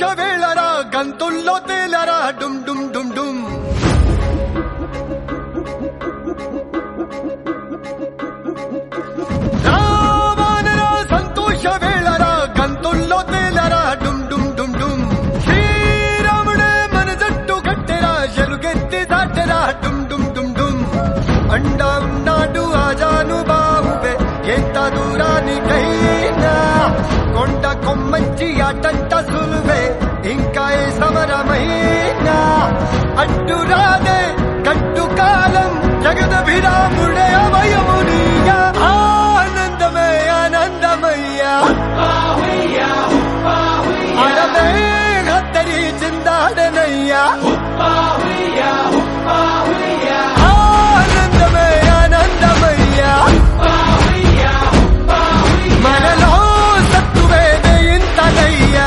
సంతోష వేళరా గంతుల్లో తేలరా డుమ్ డుమ్ డుమ్ డుమ్ రావానరా సంతోష వేళరా గంతుల్లో తేలరా డుమ్ డుమ్ డుమ్ డుమ్ శ్రీరాముడే మన జట్టు కట్టెరా ఎలుగెత్తి దాటెరా డుమ్ డుమ్ డుమ్ డుమ్ అండా ఉన్నాడు ఆజాను బాహువే ఎంత దూరానికైనా కొండ కొమ్మంచి అటంట సులువే ఇంకా ఏ సమరమైనా అడ్డు రాదే కట్టు కాలం జగదభిరాముడే అభయమునిగా ఆనందమే ఆనందమయ్యా అడవే హత్తరి చిందాడనయ్యా ఆనందమే ఆనందమయ్యా మనలో సత్తువేదే ఇంతనయ్యా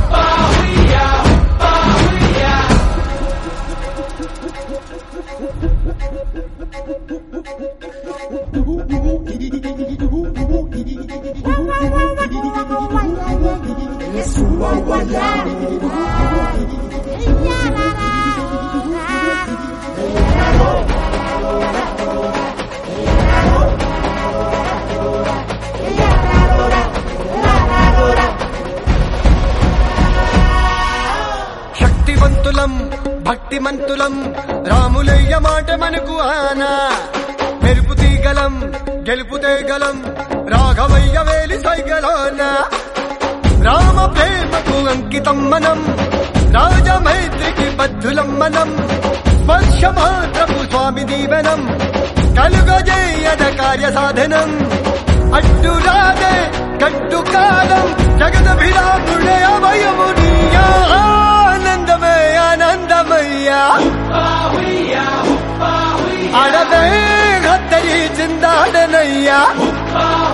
శక్తివంతులం భక్తిమంతులం రాములయ్య మాట మనకు ఆనా మెరుపు తీగలం గెలుపు తీగలం రాఘవయ్య వేలి సైగలాన రామ ప్రేమకు అంకితం మనం రాజమైత్రికి బద్ధులం మనం స్పర్శ మాత్రపు స్వామి దీవెనం కలుగజేయద కార్య సాధనం అడ్డు రాదే కట్టు కాలం జగదభిరాముడే అభయమునియా ఆనందమే ఆనందమయ్యా అడవే హత్తరి చిందాడనయ్యా